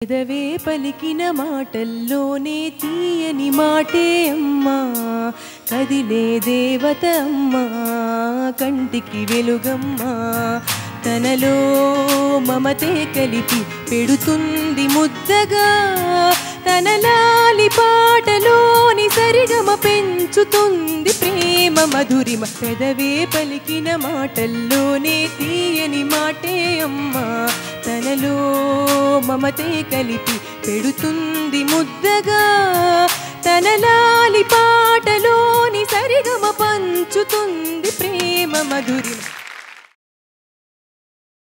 పెదవే పలికిన మాటల్లోనే తీయని మాటే అమ్మా కదిలే దేవత అమ్మా కంటికి వెలుగమ్మా తనలో మమతే కలిపి పెడుతుంది ముద్దగా తన లాలి పాటలోని సరిగమ పెంచుతుంది ప్రేమ మధురిమ పెదవే పలికిన మాటల్లోనే తీయని మాటే అమ్మా తనలో మమతే కలిపి పెడుతుంది ముద్దగా తన లాలి పాటలోని సరిగమ పంచుతుంది ప్రేమ మధురిమ